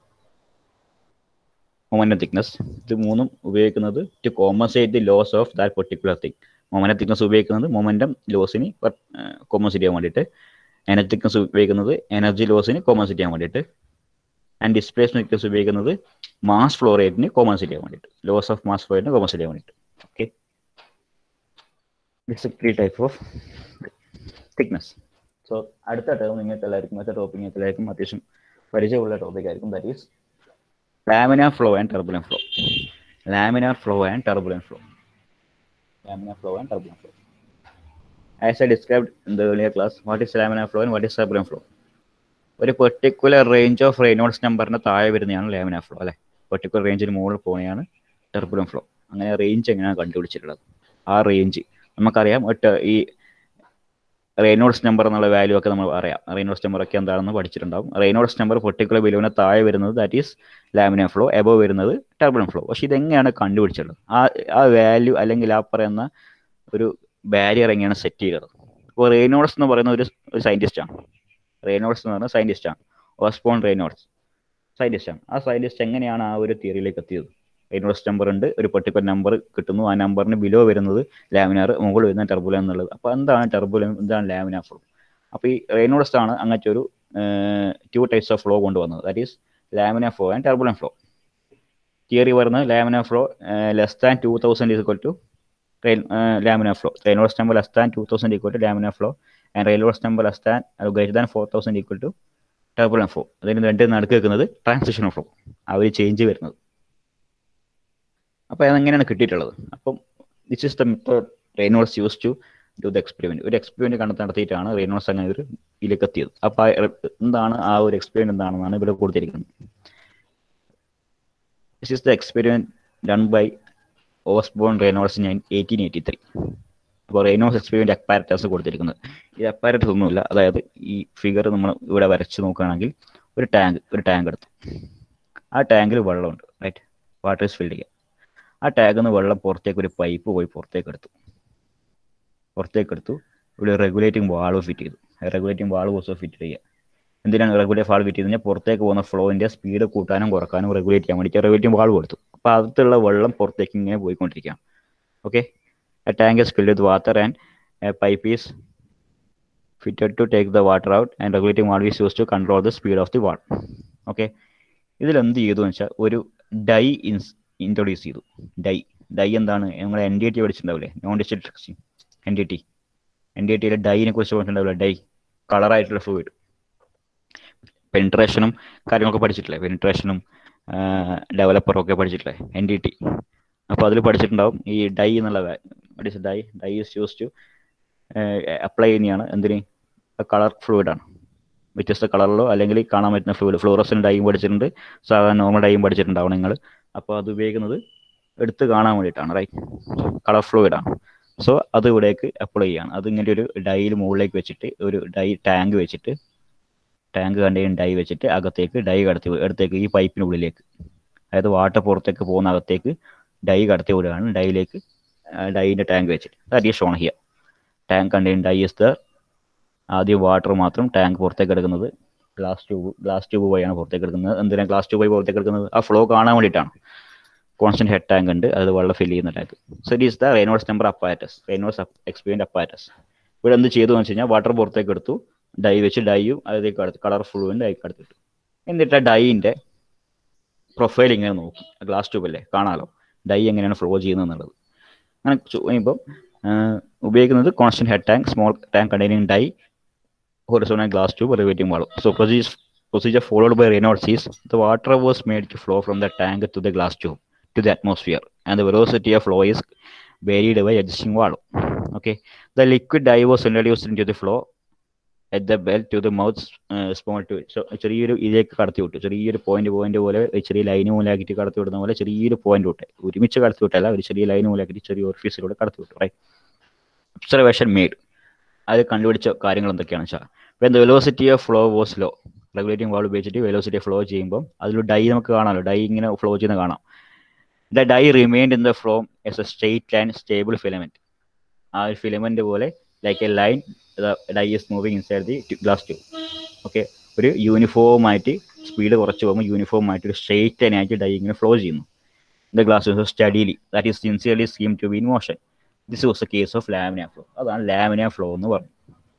momentum thickness ഇത് മൂന്നും ഉപയോഗിക്കുന്നത് to compensate the loss of that particular thing momentum thickness ഉപയോഗിക്കുന്നത് മൊമെൻ്റം ലോസിന് കോമ്പൻസേറ്റ് ചെയ്യാൻ വേണ്ടിയിട്ട് എനർജി തിക്നസ് ഉപയോഗിക്കുന്നത് എനർജി ലോസിന് കോമ്പൻസേറ്റ് ചെയ്യാൻ വേണ്ടിയിട്ട് ആൻഡ് ഡിസ്പ്ലേസ്മെന്റ് തിക്നസ് ഉപയോഗിക്കുന്നത് മാസ് ഫ്ലോ റേറ്റിന് കോമ്പൻസേറ്റ് ചെയ്യാൻ വേണ്ടിയിട്ട് ലോസ് ഓഫ് മാസ് ഫ്ലോ റേറ്റിന് കോമ്പൻസേറ്റ് ചെയ്യാൻ വേണ്ടിയിട്ട് okay it's three type of thickness so അടുത്ത ടേം നിങ്ങൾക്ക് എല്ലാവർക്കും മറ്റേ ടോപ്പിക് നിങ്ങൾക്ക് എല്ലാവർക്കും അത്യാവശ്യം പരിചയമുള്ള ടോപ്പിക് ആയിരിക്കും that is laminar flow and turbulent flow laminar flow and turbulent flow laminar flow and turbulent flow as i described in the earlier class what is laminar flow and what is turbulent flow ഒരു particular range of Reynolds നമ്പറിന് താഴെ വരുന്നതാണ് laminar flow അല്ലെ particular റേഞ്ചിന് മുകളിൽ പോകുന്നതാണ് turbulent flow അങ്ങനെ range എങ്ങനെയാണ് കണ്ടുപിടിച്ചിട്ടുള്ളത് ആ റേഞ്ച് നമുക്കറിയാം ഒറ്റ ഈ റെയ്നോൾഡ്സ് നമ്പർ എന്നുള്ള വാല്യൂ ഒക്കെ നമ്മൾ അറിയാം റെയ്നോൾഡ്സ് നമ്പർ ഒക്കെ എന്താണെന്ന് പഠിച്ചിട്ടുണ്ടാവും റെയ്നോൾഡ്സ് നമ്പർ പെർട്ടിക്കുലർ ബിലുവിന് താഴെ വരുന്നത് that is laminar flow above വരുന്നത് ടർബുലൻ ഫ്ലോ പക്ഷെ ഇതെങ്ങനെയാണ് കണ്ടുപിടിച്ചത് ആ ആ വാല്യൂ അല്ലെങ്കിൽ ആ പറയുന്ന ഒരു ബാരിയർ എങ്ങനെയാണ് സെറ്റ് ചെയ്തത് ഇപ്പോൾ റെയ്നോൾഡ്സ് എന്ന് പറയുന്ന ഒരു ഒരു സയൻറ്റിസ്റ്റാണ് റെയ്നോൾഡ്സ് എന്ന് പറയുന്ന സയൻറ്റിസ്റ്റാണ് ഓസ്പോൺ റെയ്നോൾഡ്സ് സയൻറ്റിസ്റ്റാണ് ആ സയൻറ്റിസ്റ്റ് എങ്ങനെയാണ് ആ ഒരു തിയറിയിലേക്ക് എത്തിയത് റെയ്നോൾഡ്സ് നമ്പർ ഉണ്ട് ഒരു പെർട്ടിക്കുലർ നമ്പർ കിട്ടുന്നു ആ നമ്പറിന് ബിലോ വരുന്നത് ലാമിനാർ മുകളിൽ വരുന്ന ടെർബുലൻ എന്നുള്ളത് അപ്പോൾ എന്താണ് ടെർബുലൻ എന്താണ് ലാമിനാർ ഫ്ലോ അപ്പോൾ ഈ റെയ്നോൾഡ്സ് ആണ് അങ്ങനത്തെ ഒരു ടു ടൈപ്സ് ഓഫ് ഫ്ലോ കൊണ്ടുവന്നത് that is laminar flow and turbulent flow theory പറയുന്നത് laminar flow less than two thousand equal to laminar flow railways number less than two thousand equal to laminar flow and railways number less than greater than four thousand equal to turbulent flow അതിന് രണ്ട് നടുക്ക് വെക്കുന്നത് transition flow ആ ഒരു change വരുന്നത് അപ്പോൾ അതെങ്ങനെയാണ് കിട്ടിയിട്ടുള്ളത് അപ്പം this is the method Reynolds use to do the experiment ഒരു എക്സ്പെരിമെന്റ് കണ്ടെത്തി നടത്തിയിട്ടാണ് റെയിനോൾസ് അങ്ങനെ ഒരു ഇതിലേക്ക് എത്തിയത് അപ്പോൾ എന്താണ് ആ ഒരു എക്സ്പെരിമെന്റ് എന്താണെന്നാണ് ഇവിടെ കൊടുത്തിരിക്കുന്നത് this is the experiment done by Osborne Reynolds in eighteen eighty three അപ്പോൾ റെയ്നോൾസ് എക്സ്പെരിമെന്റ് അപ്പാരറ്റസ് കൊടുത്തിരിക്കുന്നത് ഈ അപ്പാരറ്റസ് ഒന്നുമില്ല അതായത് ഈ ഫിഗർ നമ്മൾ ഇവിടെ വരച്ച് നോക്കുകയാണെങ്കിൽ ഒരു ടാങ്ക് ഒരു ടാങ്ക് എടുത്തു ആ ടാങ്കിൽ വെള്ളമുണ്ട് റൈറ്റ് വാട്ടർ ഇസ് ഫിൽഡ് ചെയ്യുക ആ ടാങ്കിൽ നിന്ന് വെള്ളം പുറത്തേക്ക് ഒരു പൈപ്പ് പോയി പുറത്തേക്ക് എടുത്തു പുറത്തേക്ക് എടുത്തു ഇവിടെ റെഗുലേറ്റിംഗ് വാൾവ് ഫിറ്റ് ചെയ്തു റെഗുലേറ്റിംഗ് വാൾവ് ഓൾസോ ഫിറ്റ് ചെയ്യുക എന്തിനാണ് റെഗുലേറ്റ് വാൾവ് ഫിറ്റ് ചെയ്ത് പുറത്തേക്ക് പോകുന്ന ഫ്ലോയിന്റെ സ്പീഡ് കൂട്ടാനും കുറക്കാനും റെഗുലേറ്റ് ചെയ്യാൻ വേണ്ടിയിട്ട് റെഗുലേറ്റിംഗ് വാൾവ് കൊടുത്തു അപ്പോൾ അകത്തുള്ള വെള്ളം പുറത്തേക്ക് ഇങ്ങനെ പോയിക്കൊണ്ടിരിക്കുകയാണ് okay a tank is filled with water and a pipe is fitted to take the water out and regulating valve is use to control the speed of the water okay ഇതിൽ എന്ത് ചെയ്തു എന്ന് വെച്ചാൽ ഒരു ഡൈ ഇൻസ് introduce ചെയ്തു dye dye എന്താണ് നമ്മൾ എൻ ഡി ടി പഠിച്ചിട്ടുണ്ടാവില്ലേ non destruction N D T N D ടിയിലെ ഡൈനെ കുറിച്ച് പറഞ്ഞിട്ടുണ്ടാവില്ല ഡൈ കളറായിട്ടുള്ള ഫ്ലൂയിഡ് പെനിട്രേഷനും കാര്യങ്ങളൊക്കെ പഠിച്ചിട്ടില്ലേ പെനിട്രേഷനും ഡെവലപ്പറും ഒക്കെ പഠിച്ചിട്ടില്ലേ എൻ ഡി ടി അപ്പോൾ അതിൽ പഠിച്ചിട്ടുണ്ടാവും ഈ ഡൈ എന്നുള്ള dye dye is use to apply ചെയ്യുന്നതാണ് എന്തിന് കളർ ഫ്ലൂയിഡാണ് വ്യത്യസ്ത കളറിലോ അല്ലെങ്കിൽ കാണാൻ പറ്റുന്ന ഫ്ലൂയിഡ് ഫ്ലോറസിൻ ഡൈയും പഠിച്ചിട്ടുണ്ട് സാധാരണ നോർമൽ ഡൈയും പഠിച്ചിട്ടുണ്ടാവും നിങ്ങൾ അപ്പോൾ അത് ഉപയോഗിക്കുന്നത് എടുത്ത് കാണാൻ വേണ്ടിയിട്ടാണ് റൈറ്റ് കളർ ഫ്ലൂയിഡാണ് സോ അത് ഇവിടേക്ക് അപ്ലൈ ചെയ്യാണ് അത് ഇങ്ങനെ ഒരു ഡൈയിൽ മുകളിലേക്ക് വെച്ചിട്ട് ഒരു ഡൈ ടാങ്ക് വെച്ചിട്ട് ടാങ്ക് കണ്ടെയ്ൻ ഡൈ വെച്ചിട്ട് അകത്തേക്ക് ഡൈ കടത്തി അടുത്തേക്ക് ഈ പൈപ്പിനുള്ളിലേക്ക് അതായത് വാട്ടർ പുറത്തേക്ക് പോകുന്ന അകത്തേക്ക് ഡൈ കടത്തി വിടുകയാണ് ഡൈയിലേക്ക് ഡൈൻ്റെ ടാങ്ക് വെച്ചിട്ട് that is shown here tank contain dye is there ആദ്യം വാട്ടർ മാത്രം ടാങ്ക് പുറത്തേക്ക് എടുക്കുന്നത് ഗ്ലാസ് ട്യൂബ് ഗ്ലാസ് ട്യൂബ് വഴിയാണ് പുറത്തേക്ക് എടുക്കുന്നത് എന്തിനാണ് ഗ്ലാസ് ട്യൂബ് വഴി പുറത്തേക്ക് എടുക്കുന്നത് ആ ഫ്ലോ കാണാൻ വേണ്ടിയിട്ടാണ് കോൺസ്റ്റന്റ് ഹെഡ് ടാങ്ക് ഉണ്ട് അത് വെള്ളം ഫിൽ ചെയ്യുന്ന tank so it is the Reynolds number apparatus Reynolds experiment apparatus ഇവിടെ എന്ത് ചെയ്തു എന്ന് വെച്ച് കഴിഞ്ഞാൽ വാട്ടർ പുറത്തേക്ക് എടുത്തു ഡൈ വെച്ച് ഡൈയും അതിലേക്ക് അടുത്ത് കളർ ഫ്ലൂവിൻ്റെ ഡൈക്ക് എടുത്തിട്ടു എന്നിട്ട് ആ ഡൈയിൻ്റെ പ്രൊഫൈൽ ഇങ്ങനെ നോക്കും ഗ്ലാസ് ട്യൂബല്ലേ കാണാമല്ലോ ഡൈ എങ്ങനെയാണ് ഫ്ലോ ചെയ്യുന്നത് എന്നുള്ളത് അങ്ങനെ ഇപ്പം ഉപയോഗിക്കുന്നത് constant head tank small tank containing dye horizontal glass tube elevating valve. So procedure, procedure followed by Reynolds is the water was made to flow from the tank to the glass tube to the atmosphere and the velocity of flow is varied by adjusting valve. Okay, the liquid dye was introduced into the flow at the belt to the mouth uh, small to so ചെറിയൊരു ഇതിലേക്ക് കടത്തി വിട്ടു ചെറിയൊരു point point പോലെ ഒരു ചെറിയ line മൂലമാക്കിയിട്ട് കടത്തി വിടുന്ന പോലെ ചെറിയൊരു പോയിന്റ് വിട്ടെ ഒരുമിച്ച് കടത്തി വിട്ടല്ല ഒരു ചെറിയ ലൈന് മൂലമാക്കിയിട്ട് ചെറിയ ഓഫീസിലൂടെ കടത്തി വിട്ടു റൈറ്റ് ഒബ്സർവേഷൻ മെയ്ഡ് അത് കണ്ടുപിടിച്ച കാര്യങ്ങൾ എന്തൊക്കെയാണെന്ന് വെച്ചാൽ when the velocity of flow was low regulating valve ഉപയോഗിച്ചിട്ട് വെലോസിറ്റി ഫ്ലോ ചെയ്യുമ്പോൾ അതിൽ ഡൈ നമുക്ക് കാണാമല്ലോ ഡൈ ഇങ്ങനെ ഫ്ലോ ചെയ്യുന്ന കാണാം the dye remained in the flow as a straight and stable filament ആ ഒരു ഫിലമെന്റ് പോലെ like a line dye is moving inside the glass tube okay ഒരു യൂണിഫോം ആയിട്ട് സ്പീഡ് കുറച്ച് പോകുമ്പോൾ യൂണിഫോം ആയിട്ട് ഒരു സ്ട്രെയിറ്റ് ലൈൻ ആയിട്ട് ഡൈ ഇങ്ങനെ ഫ്ലോ ചെയ്യുന്നു the glass steadily that is sincerely scheme to be in motion this was a case of laminar flow അതാണ് ലാമിന ഫ്ലോ എന്ന് പറഞ്ഞു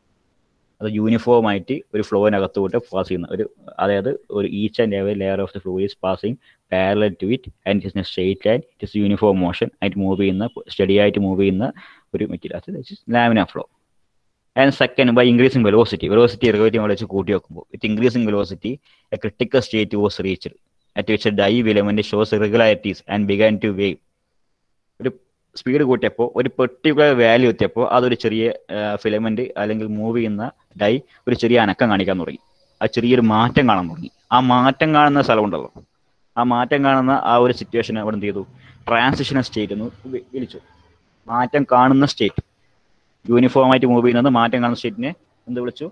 അത് യൂണിഫോം ആയിട്ട് ഒരു ഫ്ലോവിനകത്തോട്ട് പാസ് ചെയ്യുന്ന ഒരു അതായത് ഒരു each and every layer of the flow is passing parallel to it and it straight line it is uniform motion ആയിട്ട് മൂവ് ചെയ്യുന്ന സ്റ്റഡി ആയിട്ട് മൂവ് ചെയ്യുന്ന ഒരു material laminar flow and second by increasing velocity velocity regulating വെച്ച് കൂട്ടി വെക്കുമ്പോൾ with increasing velocity a critical state was reached at which dye filament shows irregularities and began to wave ഒരു speed കൂട്ടിയപ്പോൾ ഒരു particular value എത്തിയപ്പോൾ അതൊരു ചെറിയ filament അല്ലെങ്കിൽ മൂവ് ചെയ്യുന്ന ഡൈ ഒരു ചെറിയ അനക്കം കാണിക്കാൻ തുടങ്ങി ആ ചെറിയൊരു മാറ്റം കാണാൻ തുടങ്ങി ആ മാറ്റം കാണുന്ന സ്ഥലമുണ്ടല്ലോ ആ മാറ്റം കാണുന്ന ആ ഒരു സിറ്റുവേഷൻ അവിടെ എന്ത് ചെയ്തു ട്രാൻസിഷണൽ സ്റ്റേറ്റ് എന്ന് വിളിച്ചു മാറ്റം കാണുന്ന സ്റ്റേറ്റ് യൂണിഫോം ആയിട്ട് മൂവ് ചെയ്യുന്നത് മാറ്റം കാണുന്ന സ്റ്റേറ്റിനെ എന്ത് വിളിച്ചു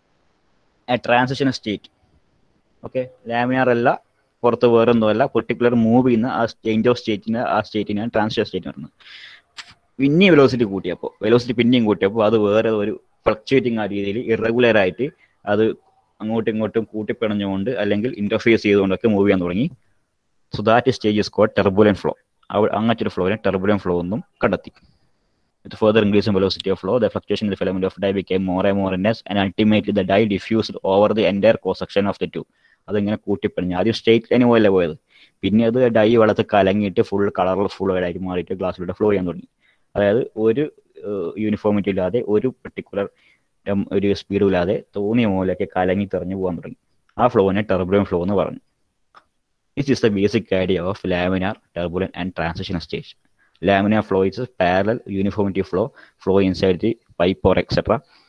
ട്രാൻസിഷണൽ സ്റ്റേറ്റ് ഓക്കെ ലാമിനാർ അല്ല പുറത്ത് വേറെ ഒന്നുമല്ല പെർട്ടിക്കുലർ മൂവ് ചെയ്യുന്ന ആ ചേഞ്ച് ഓഫ് സ്റ്റേറ്റിന് ആ സ്റ്റേറ്റിനാണ് ട്രാൻസ്ഫർ സ്റ്റേറ്റ് പറയുന്നത് പിന്നെയും വെലോസിറ്റി കൂട്ടിയപ്പോൾ വെലോസിറ്റി പിന്നെയും കൂട്ടിയപ്പോൾ അത് വേറെ ഒരു ഫ്ലക്ച്വേറ്റിംഗ് ആ രീതിയിൽ ഇറഗുലർ ആയിട്ട് അത് അങ്ങോട്ടും ഇങ്ങോട്ടും കൂട്ടിപ്പിണഞ്ഞുകൊണ്ട് അല്ലെങ്കിൽ ഇന്റർഫേസ് ചെയ്തുകൊണ്ടൊക്കെ മൂവ് ചെയ്യാൻ തുടങ്ങി so that stage is called turbulent flow അങ്ങനത്തെ ഒരു ഫ്ലോനെ ടെർബുലൻ ഫ്ലോ എന്നും കണ്ടെത്തി With further increase in velocity of flow, the fluctuation in the filament of dye became more and more intense, and ultimately the dye diffused over the entire cross section of the tube. അതിങ്ങനെ കൂട്ടിപ്പിടിഞ്ഞ് ആദ്യം straight line പോയല്ലേ പോയത് പിന്നെ അത് dye വെള്ളത്തിൽ കലങ്ങിയിട്ട് full colourful ആയിട്ട് മാറിയിട്ട് ഗ്ലാസ്സിലൂടെ flow ചെയ്യാൻ തുടങ്ങി അതായത് ഒരു യൂണിഫോമിറ്റി ഇല്ലാതെ ഒരു പെർട്ടിക്കുലർ ഒരു സ്പീഡും ഇല്ലാതെ തോന്നിയ മൂലമൊക്കെ കലങ്ങി തെറിഞ്ഞു പോകാൻ തുടങ്ങി ആ ഫ്ലോനെ ടെർബുലൻ ഫ്ലോ എന്ന് പറഞ്ഞു this is the basic idea of laminar turbulent and transition stage laminar flow is a parallel uniformity flow flow inside the pipe or etc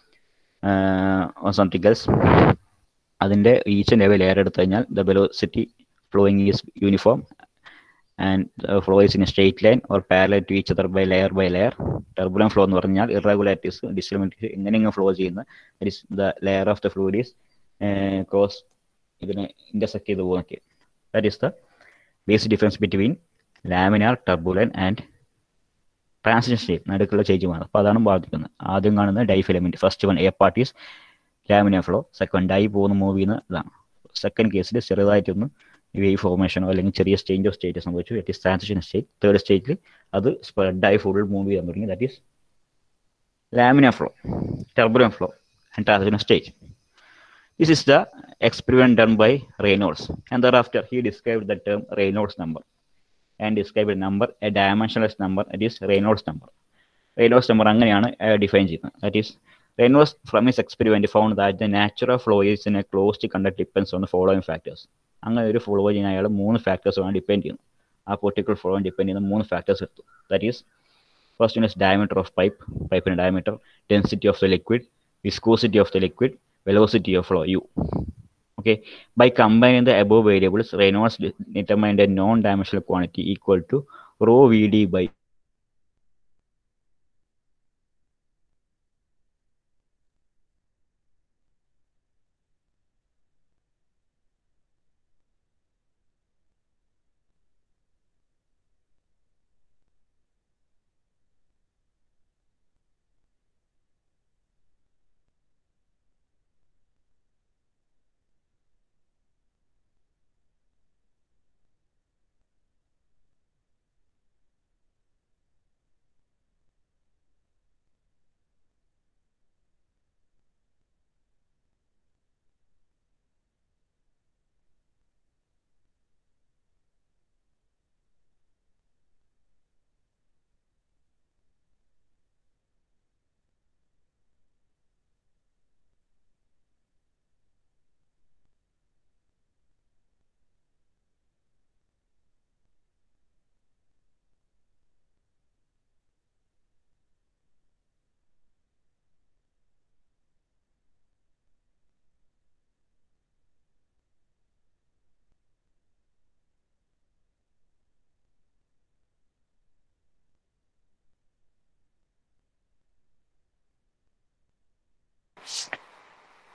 uh, or something else അതിൻ്റെ ഈച്ച് ആൻഡ് എവറി ലെയർ എടുത്തു കഴിഞ്ഞാൽ the velocity flowing is uniform and flow is in straight line or parallel to each other by layer by layer turbulent flow എന്ന് പറഞ്ഞാൽ irregularities ഡിസ്ലിമിറ്റീസ് ഇങ്ങനെ ഇങ്ങനെ flow ചെയ്യുന്ന is the layer of the fluid is cross ഇതിനെ intersect ചെയ്ത് പോകുന്നൊക്കെ that is the basic difference between laminar turbulent and transition state നടുക്കുള്ള ചേഞ്ചുമാണ് അപ്പോൾ അതാണ് ബാധിക്കുന്നത് ആദ്യം കാണുന്ന dye filament first one a parties laminar flow second dye പോകുന്ന മൂവ് ചെയ്യുന്ന ഇതാണ് സെക്കൻഡ് കേസിൽ ചെറുതായിട്ടൊന്ന് വേവ് ഫോർമേഷനോ അല്ലെങ്കിൽ ചെറിയ ചേഞ്ച് ഓഫ് സ്റ്റേറ്റ് സംഭവിച്ചു that is transition state third സ്റ്റേറ്റിൽ അത് സ്പ്രെഡായി ഫുൾ മൂവ് ചെയ്യാൻ തുടങ്ങി that is laminar flow turbulent flow and transition state This is the experiment done by Reynolds, and thereafter he described the term Reynolds number and described a number, a dimensionless number, that is Reynolds number. Reynolds number അങ്ങനെയാണ് define ചെയ്യുന്നത് that is Reynolds from his experiment found that the natural flow is in a closed conduct depends on the following factors. അങ്ങനെ ഒരു flow ചെയ്യാൻ അയാൾ മൂന്ന് ഫാക്ടേഴ്സാണ് depend ചെയ്യുന്നത് ആ particular flow depend ചെയ്യുന്ന മൂന്ന് ഫാക്ടേഴ്സ് എടുത്തു that is first one is diameter of pipe പൈപ്പിന്റെ diameter density of the liquid viscosity of the liquid velocity of flow u okay by combining the above variables reynolds determined a non-dimensional quantity equal to rho vd by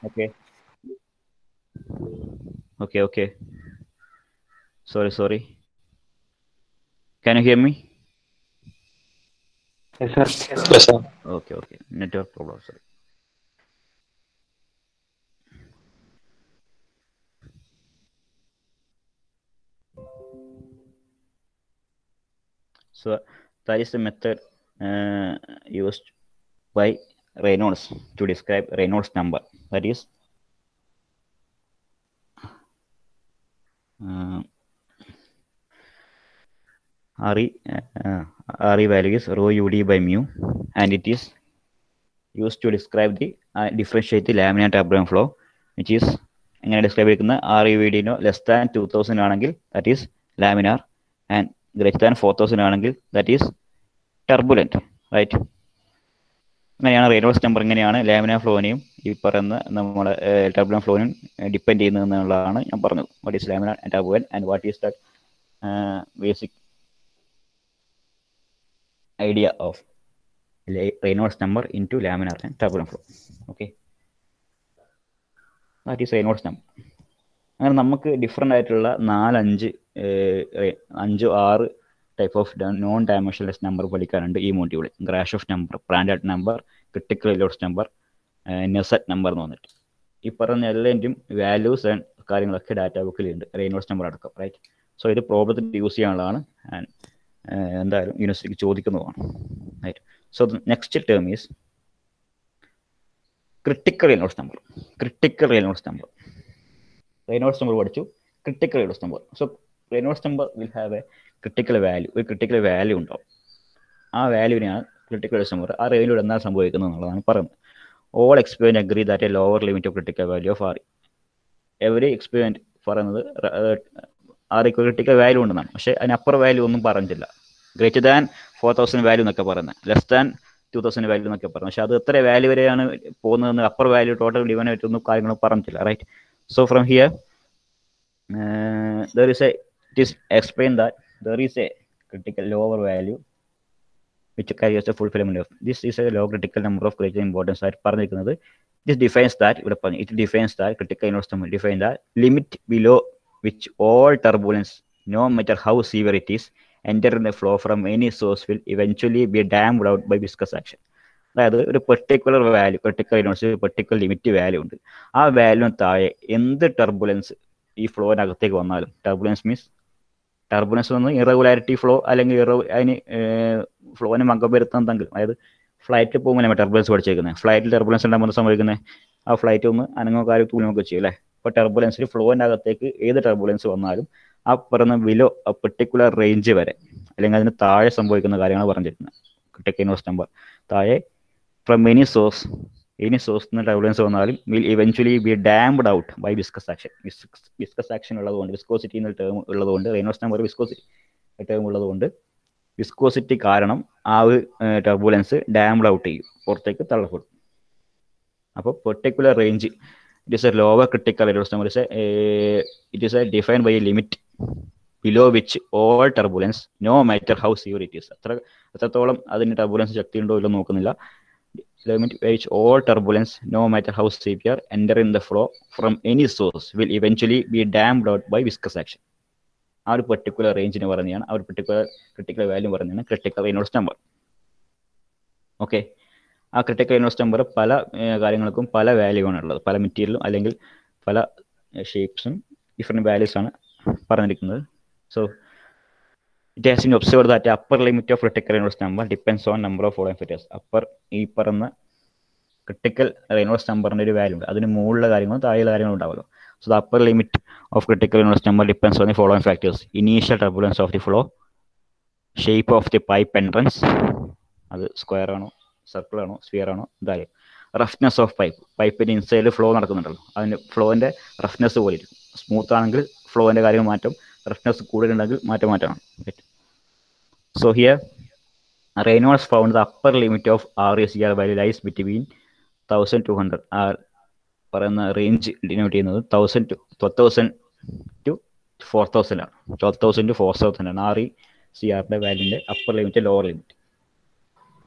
Okay. Okay, okay. Sorry, sorry. Can you hear me? Yes, sir. Yes, sir. Okay, okay. Network problem, sorry. So that is the method uh, used by Reynolds to describe Reynolds number. That is uh, RE, uh, RE value is rho UD by mu and it is used to describe the uh, differentiate the laminar turbulent flow which is എങ്ങനെ describe ചെയ്യുന്ന R U V ഡിനോ less than two thousand ആണെങ്കിൽ that is laminar and greater than four thousand ആണെങ്കിൽ that is turbulent right അങ്ങനെയാണ് Reynolds number ഇങ്ങനെയാണ് laminar ഫ്ലോനെയും ഈ പറയുന്ന നമ്മുടെ ടർബുലൻ ഫ്ലോനും ഡിപ്പെൻഡ് ചെയ്യുന്നത് എന്നുള്ളതാണ് ഞാൻ പറഞ്ഞത് what is laminar and turbulent and what is that basic idea of Reynolds number into laminar and turbulent flow okay that is Reynolds number അങ്ങനെ നമുക്ക് ഡിഫറെൻ്റ് ആയിട്ടുള്ള നാലഞ്ച് അഞ്ച് ആറ് type of non dimensionless number പഠിക്കാനുണ്ട് ഈ മോഡ്യൂളിൽ Grashof number Prandtl number critical Reynolds number Nusselt number എന്ന് വന്നിട്ട് ഈ പറഞ്ഞ എല്ലാറ്റിനും വാല്യൂസ് ആൻഡ് കാര്യങ്ങളൊക്കെ ഡാറ്റ ബുക്കിലുണ്ട് റെയിനോൾസ് നമ്പർ അടക്കം റൈറ്റ് സോ ഇത് പ്രോബ്ലത്തിൽ യൂസ് ചെയ്യാനുള്ളതാണ് ആൻഡ് എന്തായാലും യൂണിവേഴ്സിറ്റിക്ക് ചോദിക്കുന്നതാണ് right so next term is critical Reynolds number critical Reynolds number Reynolds number പഠിച്ചു critical Reynolds number so Reynolds number will have a critical value ഒരു critical value ഉണ്ടാവും ആ വാല്യൂവിനെയാണ് ക്രിട്ടിക്കൽ റെയിനോൾസ് നമ്പർ ആ റെയിലൂടെ എന്താണ് സംഭവിക്കുന്നത് എന്നുള്ളതാണ് പറയുന്നത് all experiments agree that a lower limit of critical value of R every experiments പറയുന്നത് ആർ ക്രിട്ടിക്കൽ വാല്യൂ ഉണ്ടെന്നാണ് പക്ഷേ അതിനപ്പുറം വാല്യൂ ഒന്നും പറഞ്ഞില്ല greater than four thousand value എന്നൊക്കെ പറയുന്നത് less than two thousand value എന്നൊക്കെ പറഞ്ഞു പക്ഷെ അത് എത്ര വാല്യൂ വരെയാണ് പോകുന്നതെന്ന് അപ്പർ വാല്യൂ ടോട്ടൽ ഡിവൻ ആയിട്ടൊന്നും കാര്യങ്ങൾ പറഞ്ഞിട്ടില്ല right so from here there is a it is explain that there is a critical lower value which carriers a fulfilment of this is a low critical number of critical importance ആയിട്ട് പറഞ്ഞിരിക്കുന്നത് this defines that ഇവിടെ പറഞ്ഞു it defines that critical investment define that limit below which all turbulence no matter how severe it is enter in the flow from any source will eventually be damped out by viscous action അതായത് ഒരു particular value particular university particular limit value ഉണ്ട് ആ വാല്യൂന് താഴെ എന്ത് turbulence ഈ ഫ്ലോനകത്തേക്ക് വന്നാലും ടർബുലൻസ് മീൻസ് ടർബുലൻസ് വന്ന് ഇറഗുലാരിറ്റി ഫ്ലോ അല്ലെങ്കിൽ ഇറ അതിന് ഫ്ലോനെ മകം വരുത്തുന്നതെങ്കിലും അതായത് ഫ്ലൈറ്റിൽ പോകുമ്പോൾ നമ്മൾ ടർബുലൻസ് പഠിച്ചേക്കുന്നത് ഫ്ലൈറ്റിൽ ടർബുലൻസ് ഉണ്ടാകുമ്പോൾ സംഭവിക്കുന്നത് ആ ഫ്ലൈറ്റ് ഒന്ന് അനങ്ങോ കാര്യം തൂങ്ങുകയൊക്കെ ചെയ്യും അല്ലേ അപ്പോൾ ടർബുലൻസിൽ ഫ്ലോൻ്റെ അകത്തേക്ക് ഏത് ടർബുലൻസ് വന്നാലും ആ പറയുന്ന വിലോ ആ പെർട്ടിക്കുലർ റേഞ്ച് വരെ അല്ലെങ്കിൽ അതിന് താഴെ സംഭവിക്കുന്ന കാര്യങ്ങൾ പറഞ്ഞിരിക്കുന്നത് ടെക്കിനോസ് നമ്പർ താഴെ from any source any source നിന്ന് ടർബുലൻസ് വന്നാലും will eventually be damped out by viscous action viscous action ഉള്ളതുകൊണ്ട് വിസ്കോസിറ്റി എന്ന ടേം ഉള്ളതുകൊണ്ട് റെയിനോസ് നമ്പർ വിസ്കോസിറ്റി ടേം ഉള്ളതുകൊണ്ട് വിസ്കോസിറ്റി കാരണം ആ ഒരു ടർബുലൻസ് ഡാംഡ് ഔട്ട് ചെയ്യും പുറത്തേക്ക് തള്ളപ്പെടും അപ്പോൾ particular range it is a lower critical error number is a, a it is a defined by a limit below which all turbulence no matter how severe it is അത്ര എത്രത്തോളം അതിന് turbulence ശക്തി ഉണ്ടോ ഇല്ലോ നോക്കുന്നില്ല limit which all turbulence no matter how severe enter in the flow from any source will eventually be dammed out by viscous action ആ ഒരു particular റേഞ്ചിന് പറഞ്ഞാണ് ആ ഒരു പെർട്ടിക്കുലർ ക്രിട്ടിക്കൽ വാല്യൂ പറഞ്ഞാണ് ക്രിട്ടിക്കൽ റെയിനോൾസ് നമ്പർ ഓക്കെ ആ critical invest number പല കാര്യങ്ങൾക്കും പല വാല്യൂ ആണ് ഉള്ളത് പല മെറ്റീരിയലും അല്ലെങ്കിൽ പല ഷേപ്സും ഡിഫറെൻറ്റ് വാല്യൂസ് ആണ് പറഞ്ഞിരിക്കുന്നത് so it has in observe that upper limit of critical invest number depends on number of following factors upper ഈ പറഞ്ഞ ക്രിട്ടിക്കൽ ഇൻവെസ്റ്റ് നമ്പറിൻ്റെ ഒരു വാല്യൂ ഉണ്ട് അതിന് മുകളിലെ കാര്യങ്ങളും താഴെയുള്ള കാര്യങ്ങളും ഉണ്ടാവുമല്ലോ so the upper limit of critical invest number depends on the following factors initial turbulence of the flow shape of the pipe entrance അത് സ്ക്വയർ ആണോ സർക്കിൾ ആണോ സ്ഫിയർ ആണോ എന്തായാലും റഫ്നെസ് ഓഫ് പൈപ്പ് പൈപ്പിന്റെ ഇൻസൈഡിൽ ഫ്ലോ നടക്കുന്നുണ്ടല്ലോ അതിന്റെ ഫ്ലോന്റെ റഫ്നെസ് പോലെ ഇരിക്കും smooth ആണെങ്കിൽ ഫ്ലോന്റെ കാര്യങ്ങൾ മാറ്റം റഫ്നെസ് കൂടുതലുണ്ടെങ്കിൽ മാറ്റം മാറ്റമാണ് so here Reynolds found the upper limit of R S R value lies between thousand to hundred ആ പറയുന്ന റേഞ്ച് ഡിനോട്ട് ചെയ്യുന്നത് thousand to twelve thousand to four thousand ആണ് twelve thousand to four thousand ആണ് R E C ആറിന്റെ വാല്യൂന്റെ upper limit lower limit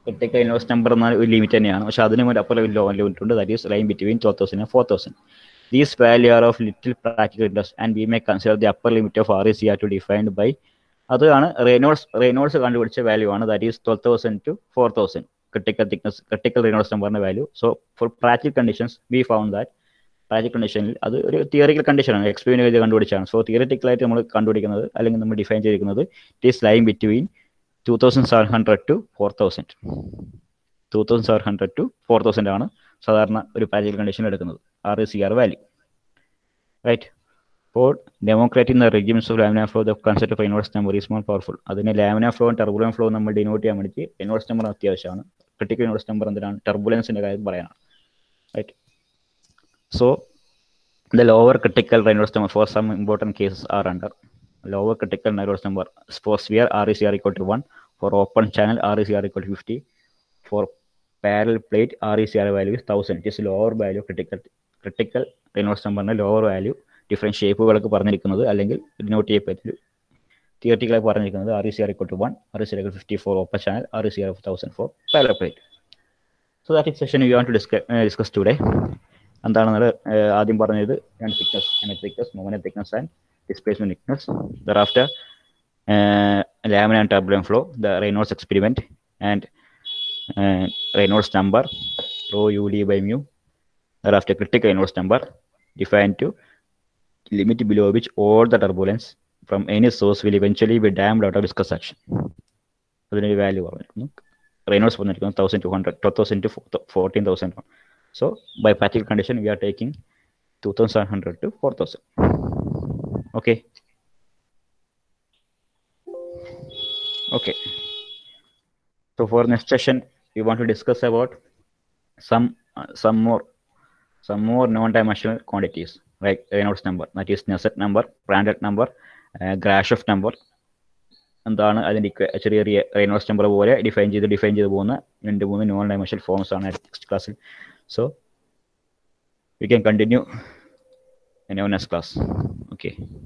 critical inverse number എന്ന ഒരു limit തന്നെയാണ് പക്ഷെ അതിനും ഒരു അപ്പർ ലോ ലിമിറ്റ് ഉണ്ട് that is line between twelve thousand and four thousand these value are of little practical interest and we may consider the upper limit of R E C R to defined by അതാണ് Reynolds Reynolds കണ്ടുപിടിച്ച value ആണ് that is twelve thousand to four thousand critical thickness critical Reynolds നമ്പറിന്റെ value so for practical conditions we found that practical കണ്ടീഷനിൽ അത് ഒരു theoretical കണ്ടീഷനാണ് Experian ചെയ്ത് കണ്ടുപിടിച്ചാണ് so തിയറിറ്റിക്കലായിട്ട് നമ്മൾ കണ്ടുപിടിക്കുന്നത് അല്ലെങ്കിൽ നമ്മൾ ഡിഫൈൻ ചെയ്തിരിക്കുന്നത് it is line between two thousand seven hundred to four thousand two thousand seven hundred to four thousand ആണ് സാധാരണ ഒരു പ്രാക്ടിക്കൽ കണ്ടീഷൻ എടുക്കുന്നത് R C R value right അപ്പോൾ ഡെമോക്രാറ്റിക് എന്ന regimes of laminar flow the concept of inverse number is more powerful അതിനെ laminar flow turbulent flow നമ്മൾ denote ചെയ്യാൻ വേണ്ടി ഇൻവേഴ്സ് നമ്പർ അത്യാവശ്യമാണ് ക്രിട്ടിക്കൽ ഇൻവേഴ്സ് നമ്പർ എന്തിനാണ് ടർബുലൻസിന്റെ കാര്യം പറയാനാണ് right So the lower critical Reynolds number for some important cases are under lower critical Reynolds number for sphere RECR equal to 1, for open channel RECR equal to 50, for parallel plate RECR value is 1000. It is lower value critical critical Reynolds number lower value different ഷേപ്പുകളൊക്കെ പറഞ്ഞിരിക്കുന്നത് അല്ലെങ്കിൽ denote ചെയ്യപ്പറ്റിൽ തിയററ്റിക്കലായി പറഞ്ഞിരിക്കുന്നത് R E C R equal to one R E C R fifty for open channel R E C R thousand for parallel plate so that is session you want to discuss discuss today എന്താണെന്നത് ആദ്യം പറഞ്ഞത് രണ്ട് thickness എനക് thickness മൊമന thickness and displacement thickness thereafter laminar and turbulent flow the Reynolds experiment and Reynolds number rho u D by mu thereafter critical Reynolds number define to limit below which all the turbulence from any source will eventually be dammed out of viscous action. അതിനൊരു value പറഞ്ഞിരിക്കുന്നു Reynolds പറഞ്ഞിരിക്കുന്നു thousand to hundred twelve thousand to fourteen thousand So by practical condition, we are taking 2700 to 4000. Okay. Okay. So for next session, we want to discuss about some uh, some more some more non-dimensional quantities like Reynolds number, that is Nusselt number, Prandtl number, uh, Grashof number, എന്താണ് അതിൻ്റെ ചെറിയ ചെറിയ Reynolds number പോലെ define ചെയ്ത് define ചെയ്ത് പോകുന്ന രണ്ട് മൂന്ന് നോൺ ഡൈമെൻഷണൽ ഫോംസ് ആണ് നെക്സ്റ്റ് ക്ലാസ്സിൽ So we can continue in our next class. Okay.